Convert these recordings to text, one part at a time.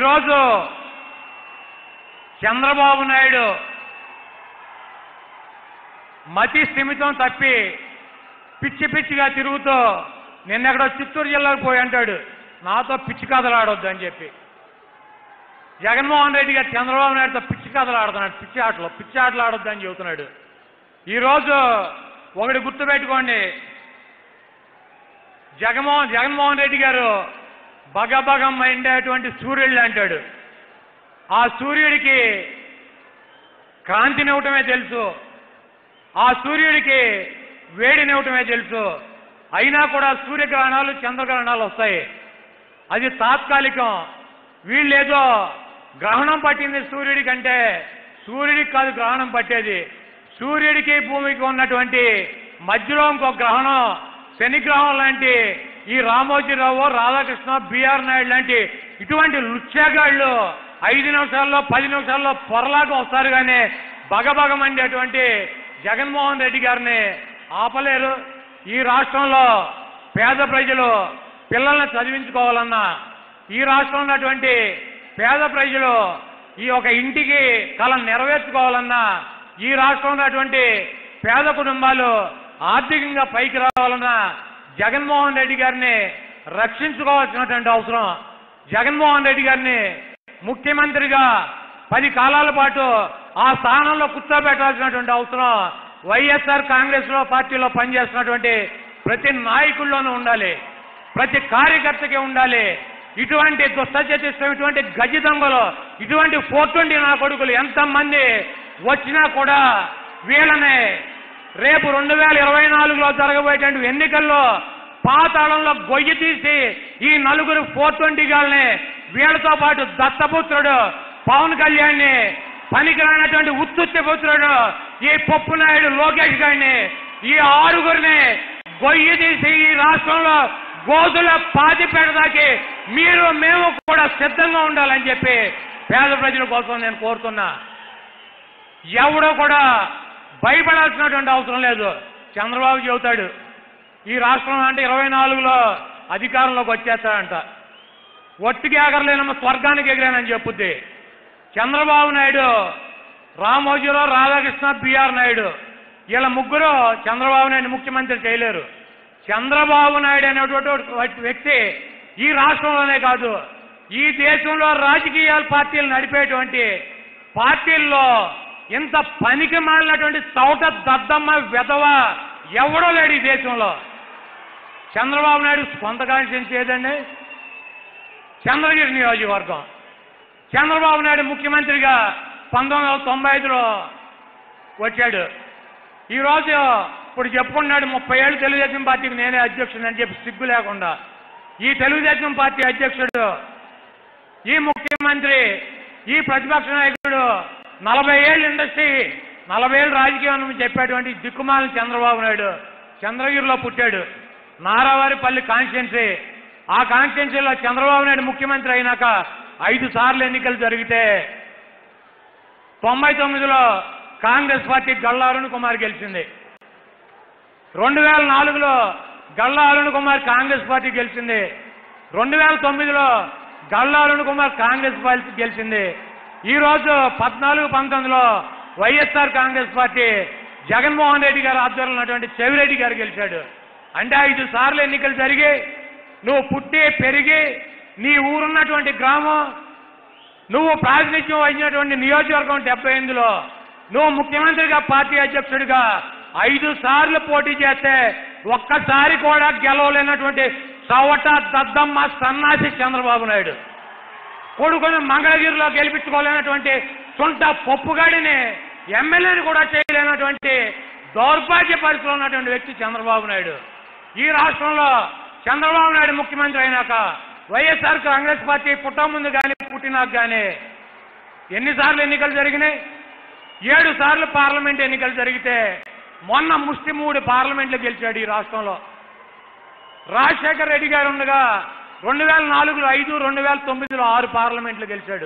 ఈరోజు చంద్రబాబు నాయుడు మతి స్థిమితం తప్పి పిచ్చి పిచ్చిగా తిరుగుతూ నిన్నెక్కడో చిత్తూరు జిల్లాకు పోయి అంటాడు నాతో పిచ్చి కథలు ఆడొద్దు అని చెప్పి జగన్మోహన్ రెడ్డి గారు చంద్రబాబు నాయుడుతో పిచ్చి కథలు ఆడుతున్నాడు పిచ్చి ఆటలు పిచ్చి ఆటలు ఆడొద్దు అని చెబుతున్నాడు ఈరోజు ఒకటి గుర్తుపెట్టుకోండి జగన్మోహన్ జగన్మోహన్ రెడ్డి గారు బగబగం మండేటువంటి సూర్యుడు అంటాడు ఆ సూర్యుడికి కాంతినివ్వటమే తెలుసు ఆ సూర్యుడికి వేడినివ్వటమే తెలుసు అయినా కూడా సూర్యగ్రహణాలు చంద్రగ్రహణాలు వస్తాయి అది తాత్కాలికం వీళ్ళేదో గ్రహణం పట్టింది సూర్యుడి కంటే సూర్యుడికి కాదు గ్రహణం పట్టేది సూర్యుడికి భూమికి ఉన్నటువంటి మధ్యలో ఇంకో గ్రహణం శనిగ్రహం లాంటి ఈ రామోజీరావు రాధాకృష్ణ బిఆర్ నాయుడు లాంటి ఇటువంటి లుచ్చేగాళ్ళు ఐదు నిమిషాల్లో పది నిమిషాల్లో పొరలాగా వస్తారు కానీ బగబగమండేటువంటి జగన్మోహన్ రెడ్డి గారిని ఆపలేరు ఈ రాష్ట్రంలో పేద ప్రజలు పిల్లల్ని చదివించుకోవాలన్నా ఈ రాష్ట్రంలో ఉన్నటువంటి పేద ప్రజలు ఈ ఒక ఇంటికి కళ నెరవేర్చుకోవాలన్నా ఈ రాష్ట్రంలో ఉన్నటువంటి పేద కుటుంబాలు ఆర్థికంగా పైకి రావాలన్నా జగన్మోహన్ రెడ్డి గారిని రక్షించుకోవాల్సినటువంటి అవసరం జగన్మోహన్ రెడ్డి గారిని ముఖ్యమంత్రిగా పది కాలాల పాటు ఆ స్థానంలో కూర్చోబెట్టాల్సినటువంటి అవసరం వైఎస్ఆర్ కాంగ్రెస్ లో పార్టీలో పనిచేస్తున్నటువంటి ప్రతి నాయకుల్లోనూ ఉండాలి ప్రతి కార్యకర్తకి ఉండాలి ఇటువంటి దుష్టచతిష్టం ఇటువంటి గజి దొంగలు ఇటువంటి ఫోర్ ట్వంటీ నా కొడుకులు ఎంతమంది వచ్చినా కూడా వీళ్ళని రేపు రెండు వేల ఇరవై నాలుగులో జరగబోయేటువంటి ఎన్నికల్లో పాతాళంలో గొయ్యి తీసి ఈ నలుగురు ఫోర్ ట్వంటీ గాల్ని వీళ్ళతో పాటు దత్తపుత్రుడు పవన్ కళ్యాణ్ని పనికిరానటువంటి ఉత్తుత్తి పుత్రుడు ఈ పప్పు నాయుడు లోకేష్ గారిని ఈ ఆరుగురిని గొయ్యి తీసి ఈ రాష్ట్రంలో గోధుల పాతి పెడదాకి మీరు మేము కూడా సిద్ధంగా ఉండాలని చెప్పి పేద ప్రజల కోసం నేను కోరుతున్నా ఎవడో కూడా భయపడాల్సినటువంటి అవసరం లేదు చంద్రబాబు చెబుతాడు ఈ రాష్ట్రం అంటే ఇరవై నాలుగులో అధికారంలోకి వచ్చేస్తాడంట ఒట్టికి ఎగరలేనమ్మ స్వర్గానికి ఎగిరానని చెప్పుద్ది చంద్రబాబు నాయుడు రామోజీరావు రాధాకృష్ణ బిఆర్ నాయుడు వీళ్ళ ముగ్గురు చంద్రబాబు నాయుడు ముఖ్యమంత్రి చేయలేరు చంద్రబాబు నాయుడు అనేటువంటి వ్యక్తి ఈ రాష్ట్రంలోనే కాదు ఈ దేశంలో రాజకీయ పార్టీలు నడిపేటువంటి పార్టీల్లో ఇంత పనికి మాలినటువంటి చౌట దద్దమ్మ వెధవ ఎవడో లేడు ఈ దేశంలో చంద్రబాబు నాయుడు సొంత కాన్స్టిట్యూన్సీ ఏదండి చంద్రగిరి నియోజకవర్గం చంద్రబాబు నాయుడు ముఖ్యమంత్రిగా పంతొమ్మిది వందల తొంభై ఐదులో వచ్చాడు ఈరోజు ఇప్పుడు చెప్పుకున్నాడు ముప్పై ఏళ్ళు తెలుగుదేశం పార్టీకి నేనే అధ్యక్షుడు అని చెప్పి సిగ్గు లేకుండా ఈ తెలుగుదేశం పార్టీ అధ్యక్షుడు ఈ ముఖ్యమంత్రి ఈ ప్రతిపక్ష నాయకుడు నలభై ఏళ్ళు ఇండస్ట్రీ నలభై ఏళ్ళు రాజకీయం అని చెప్పేటువంటి దిక్కుమాలిన చంద్రబాబు నాయుడు చంద్రగిరిలో పుట్టాడు నారావారిపల్లి కాన్స్టిట్యున్సీ ఆ కాన్స్టిట్యున్సీలో చంద్రబాబు నాయుడు ముఖ్యమంత్రి అయినాక ఐదు సార్లు ఎన్నికలు జరిగితే తొంభై తొమ్మిదిలో కాంగ్రెస్ పార్టీ గల్లా అరుణ్ కుమార్ గెలిచింది రెండు వేల నాలుగులో గల్లా అరుణ్ కుమార్ కాంగ్రెస్ పార్టీ గెలిచింది రెండు వేల తొమ్మిదిలో గల్లా అరుణ్ కుమార్ కాంగ్రెస్ పార్టీ గెలిచింది ఈ రోజు పద్నాలుగు పంతొమ్మిదిలో వైఎస్ఆర్ కాంగ్రెస్ పార్టీ జగన్మోహన్ రెడ్డి గారు ఆధ్వర్యంలో ఉన్నటువంటి చెవిరెడ్డి గారు గెలిచాడు అంటే ఐదు సార్లు ఎన్నికలు జరిగి నువ్వు పుట్టి పెరిగి నీ ఊరున్నటువంటి గ్రామం నువ్వు ప్రాతినిధ్యం వహించినటువంటి నియోజకవర్గం డెబ్బై ఎనిమిదిలో నువ్వు ముఖ్యమంత్రిగా పార్టీ అధ్యక్షుడిగా ఐదు సార్లు పోటీ చేస్తే ఒక్కసారి కూడా గెలవలేనటువంటి చవట దద్దమ్మ సన్నాసి చంద్రబాబు నాయుడు కొడుకుని మంగళగిరిలో గెలిపించుకోలేనటువంటి సొంత పప్పుగాడిని ఎమ్మెల్యేని కూడా చేయలేనటువంటి దౌర్భాగ్య పరిస్థితిలో ఉన్నటువంటి వ్యక్తి చంద్రబాబు నాయుడు ఈ రాష్ట్రంలో చంద్రబాబు నాయుడు ముఖ్యమంత్రి అయినాక వైఎస్ఆర్ కాంగ్రెస్ పార్టీ పుట్ట ముందు కానీ పుట్టినాక కానీ ఎన్నిసార్లు ఎన్నికలు జరిగినాయి ఏడు సార్లు పార్లమెంట్ ఎన్నికలు జరిగితే మొన్న ముస్లిం మూడు పార్లమెంట్లు గెలిచాడు ఈ రాష్ట్రంలో రాజశేఖర రెడ్డి గారు ఉండగా రెండు వేల నాలుగులో ఐదు రెండు వేల తొమ్మిదిలో ఆరు పార్లమెంట్లు గెలిచాడు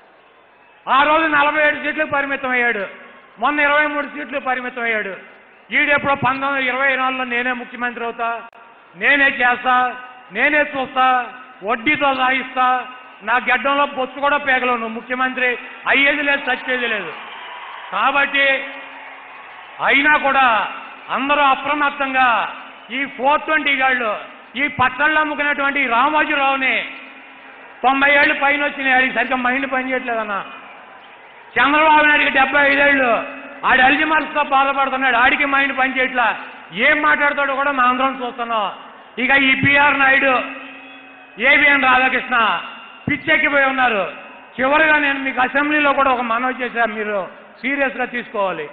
ఆ రోజు నలభై ఏడు సీట్లకు పరిమితం అయ్యాడు మొన్న ఇరవై మూడు సీట్లు పరిమితం అయ్యాడు ఈడెప్పుడో పంతొమ్మిది ఇరవై నాలుగులో నేనే ముఖ్యమంత్రి అవుతా నేనే చేస్తా నేనే చూస్తా వడ్డీతో సాగిస్తా నా గడ్డంలో బొత్తు కూడా పేగలవు నువ్వు ముఖ్యమంత్రి అయ్యేది లేదు చచ్చేది లేదు కాబట్టి అయినా కూడా అందరూ అప్రమత్తంగా ఈ ఫోర్ ట్వంటీ గాళ్ళు ఈ పచ్చళ్ళు అమ్ముకునేటువంటి ఈ రామోజీరావుని తొంభై ఏళ్ళు పైన వచ్చినాయి ఆడికి సరిగ్గా మైండ్ పనిచేయట్లేదన్నా చంద్రబాబు నాయుడికి డెబ్బై ఐదేళ్ళు ఆడి అల్జిమర్స్తో బాధపడుతున్నాడు ఆడికి మైండ్ పనిచేయట్లా ఏం మాట్లాడతాడో కూడా మా అందరం చూస్తున్నాం ఇక ఈ పిఆర్ నాయుడు ఏబిఎన్ రాధాకృష్ణ పిచ్చెక్కిపోయి ఉన్నారు చివరిగా నేను మీకు అసెంబ్లీలో కూడా ఒక మనవి చేశాను మీరు సీరియస్గా తీసుకోవాలి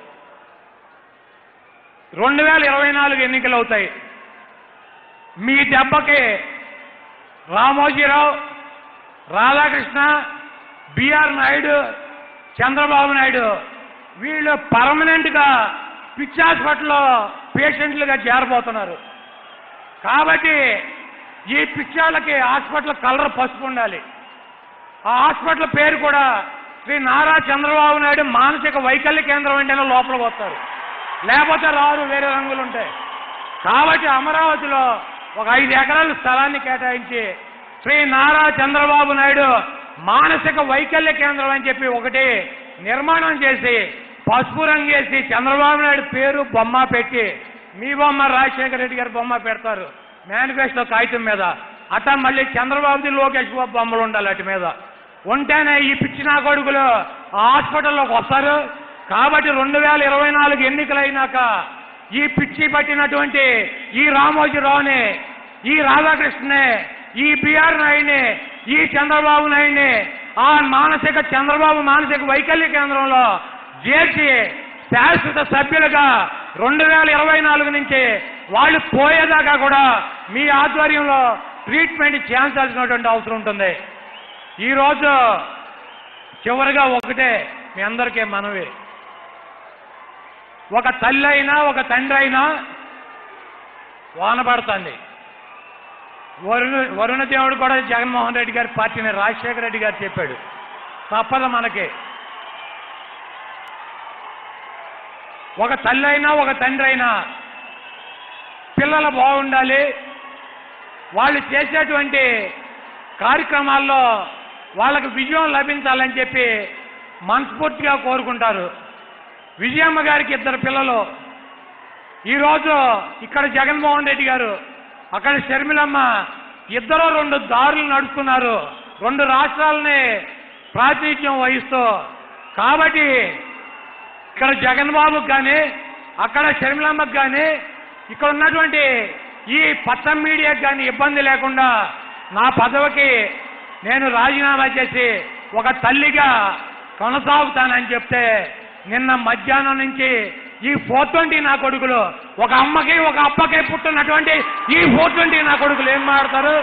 రెండు వేల ఇరవై నాలుగు ఎన్నికలు అవుతాయి మీ దెబ్బకి రామోజీరావు రాధాకృష్ణ బిఆర్ నాయుడు చంద్రబాబు నాయుడు వీళ్ళు పర్మనెంట్గా పిచ్చి హాస్పిటల్లో పేషెంట్లుగా చేరబోతున్నారు కాబట్టి ఈ పిచ్చాళ్ళకి హాస్పిటల్ కలర్ పసుపు ఉండాలి ఆ హాస్పిటల్ పేరు కూడా శ్రీ నారా చంద్రబాబు నాయుడు మానసిక వైకల్య కేంద్రం అంటేనే లోపలికి వస్తారు లేకపోతే రారు వేరే రంగులు ఉంటాయి కాబట్టి అమరావతిలో ఒక ఐదు ఎకరాల స్థలాన్ని కేటాయించి శ్రీ నారా చంద్రబాబు నాయుడు మానసిక వైకల్య కేంద్రం అని చెప్పి ఒకటి నిర్మాణం చేసి పసుపు రంగేసి చంద్రబాబు నాయుడు పేరు బొమ్మ పెట్టి మీ బొమ్మ రాజశేఖర రెడ్డి గారి బొమ్మ పెడతారు మేనిఫెస్టో కాగితం మీద అట్ట మళ్ళీ చంద్రబాబుది లోకేష్ బాబు బొమ్మలు ఉండాలి అటు మీద ఉంటేనే ఈ పిచ్చి నా కొడుకులు ఆ హాస్పిటల్లోకి వస్తారు కాబట్టి రెండు వేల ఇరవై నాలుగు ఎన్నికలైనాక ఈ పిచ్చి పట్టినటువంటి ఈ రామోజీరావుని ఈ రాధాకృష్ణనే ఈ బిఆర్ నాయుడిని ఈ చంద్రబాబు నాయుడిని ఆ మానసిక చంద్రబాబు మానసిక వైకల్య కేంద్రంలో చేర్చి శాశ్వత సభ్యులుగా రెండు వేల ఇరవై నాలుగు నుంచి వాళ్ళు పోయేదాకా కూడా మీ ఆధ్వర్యంలో ట్రీట్మెంట్ చేయించాల్సినటువంటి అవసరం ఉంటుంది ఈరోజు చివరిగా ఒకటే మీ అందరికీ మనవి ఒక తల్లి అయినా ఒక తండ్రి అయినా వాన పడుతుంది వరుణ వరుణ దేవుడు కూడా జగన్మోహన్ రెడ్డి గారి పార్టీని రాజశేఖర రెడ్డి గారు చెప్పాడు తప్పదు మనకి ఒక తల్లి అయినా ఒక తండ్రి అయినా పిల్లలు బాగుండాలి వాళ్ళు చేసేటువంటి కార్యక్రమాల్లో వాళ్ళకి విజయం లభించాలని చెప్పి మనస్ఫూర్తిగా కోరుకుంటారు విజయమ్మ గారికి ఇద్దరు పిల్లలు ఈరోజు ఇక్కడ జగన్మోహన్ రెడ్డి గారు అక్కడ షర్మిలమ్మ ఇద్దరు రెండు దారులు నడుస్తున్నారు రెండు రాష్ట్రాలని ప్రాతినిధ్యం వహిస్తూ కాబట్టి ఇక్కడ జగన్బాబుకి కానీ అక్కడ షర్మిలమ్మకి కానీ ఇక్కడ ఉన్నటువంటి ఈ పచ్చం మీడియాకి కానీ ఇబ్బంది లేకుండా నా పదవికి నేను రాజీనామా చేసి ఒక తల్లిగా కొనసాగుతానని చెప్తే నిన్న మధ్యాహ్నం నుంచి ఈ ఫోర్ ట్వంటీ నా కొడుకులు ఒక అమ్మకి ఒక అప్పకి పుట్టినటువంటి ఈ ఫోర్ ట్వంటీ నా కొడుకులు ఏం మాడతారు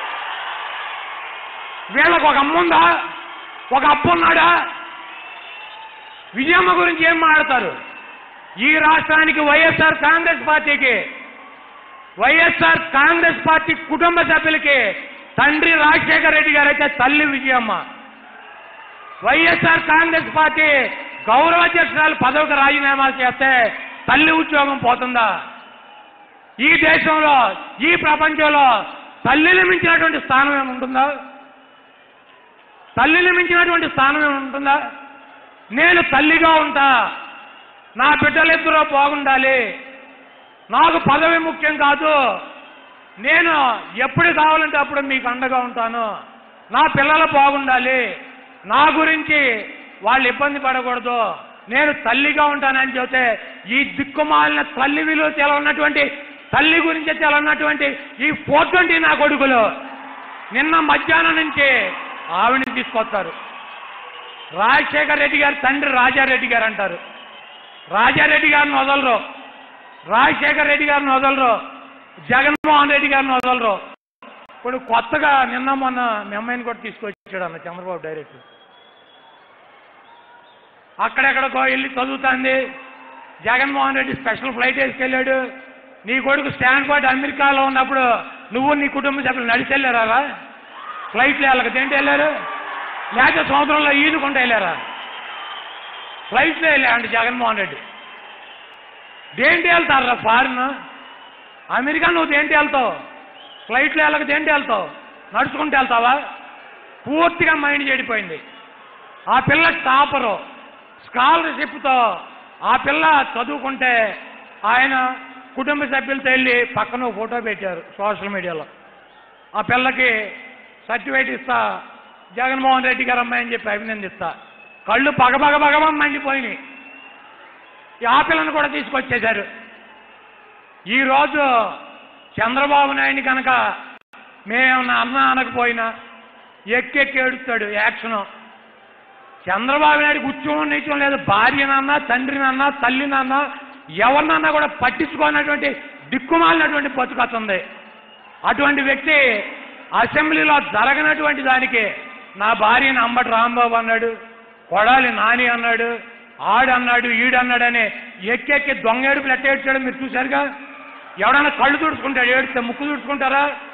వీళ్ళకు ఒక అమ్మ ఉందా ఒక అప్పు ఉన్నాడా విజయమ్మ గురించి ఏం మాడతారు ఈ రాష్ట్రానికి వైఎస్ఆర్ కాంగ్రెస్ పార్టీకి వైఎస్ఆర్ కాంగ్రెస్ పార్టీ కుటుంబ సభ్యులకి తండ్రి రాజశేఖర రెడ్డి గారు అయితే తల్లి విజయమ్మ వైఎస్ఆర్ కాంగ్రెస్ పార్టీ గౌరవాధ్యక్షురాలు పదవికి రాజీనామా చేస్తే తల్లి ఉద్యోగం పోతుందా ఈ దేశంలో ఈ ప్రపంచంలో తల్లిని మించినటువంటి స్థానం ఏమి ఉంటుందా తల్లిని మించినటువంటి స్థానం ఏమి ఉంటుందా నేను తల్లిగా ఉంటా నా బిడ్డలిద్దరూ బాగుండాలి నాకు పదవి ముఖ్యం కాదు నేను ఎప్పుడు కావాలంటే అప్పుడు మీకు అండగా ఉంటాను నా పిల్లలు బాగుండాలి నా గురించి వాళ్ళు ఇబ్బంది పడకూడదు నేను తల్లిగా ఉంటానని చెబితే ఈ దిక్కుమాలిన తల్లి విలువ తెలవన్నటువంటి తల్లి గురించి తెలవన్నటువంటి ఈ ఫోర్ ట్వంటీ నా కొడుకులు నిన్న మధ్యాహ్నం నుంచి ఆవిడని తీసుకొస్తారు రాజశేఖర్ రెడ్డి గారి తండ్రి రాజారెడ్డి గారు అంటారు రాజారెడ్డి గారిని వదలరు రాజశేఖర్ రెడ్డి గారిని వదలరు జగన్మోహన్ రెడ్డి గారిని వదలరు ఇప్పుడు కొత్తగా నిన్న మొన్న మీ అమ్మాయిని కూడా తీసుకొచ్చాడు అన్న చంద్రబాబు డైరెక్ట్ అక్కడెక్కడికో వెళ్ళి చదువుతుంది జగన్మోహన్ రెడ్డి స్పెషల్ ఫ్లైట్ వేసుకెళ్ళాడు నీ కొడుకు స్టాన్ఫర్డ్ అమెరికాలో ఉన్నప్పుడు నువ్వు నీ కుటుంబ సభ్యులు నడిచి వెళ్ళారా ఫ్లైట్లో వెళ్ళక దేంటి వెళ్ళారు లేకపోతే సముద్రంలో ఈదుకుంటూ వెళ్ళారా ఫ్లైట్లో వెళ్ళాడు జగన్మోహన్ రెడ్డి దేంటి వెళ్తారా ఫారిన్ అమెరికా నువ్వు దేంటి వెళ్తావు ఫ్లైట్లో వెళ్ళక దేంటి వెళ్తావు నడుచుకుంటూ వెళ్తావా పూర్తిగా మైండ్ చెడిపోయింది ఆ పిల్ల టాపరు స్కాలర్షిప్తో ఆ పిల్ల చదువుకుంటే ఆయన కుటుంబ సభ్యులతో వెళ్ళి పక్కన ఓ ఫోటో పెట్టారు సోషల్ మీడియాలో ఆ పిల్లకి సర్టిఫికేట్ ఇస్తా జగన్మోహన్ రెడ్డి గారు అమ్మాయి అని చెప్పి అభినందిస్తా కళ్ళు పగబగ పగబగ మండిపోయినాయి ఈ ఆ పిల్లను కూడా తీసుకొచ్చేశారు ఈరోజు చంద్రబాబు నాయుడిని కనుక మేమేమన్నా అన్న అనకపోయినా ఎక్కెక్కి ఏడుస్తాడు యాక్షను చంద్రబాబు నాయుడు ఉద్యమం నీచం లేదు భార్యనన్నా తండ్రినన్నా తల్లినన్నా ఎవరినన్నా కూడా పట్టించుకోనటువంటి దిక్కుమాలినటువంటి బతుకతుంది అటువంటి వ్యక్తి అసెంబ్లీలో జరగనటువంటి దానికి నా భార్యని అంబటి రాంబాబు అన్నాడు కొడాలి నాని అన్నాడు ఆడన్నాడు ఈడన్నాడని ఎక్కెక్కి దొంగ ఏడుపులు ఎట్ట ఏడ్చాడో మీరు చూశారుగా ఎవడన్నా కళ్ళు తుడుచుకుంటాడు ఏడితే ముక్కు తుడుచుకుంటారా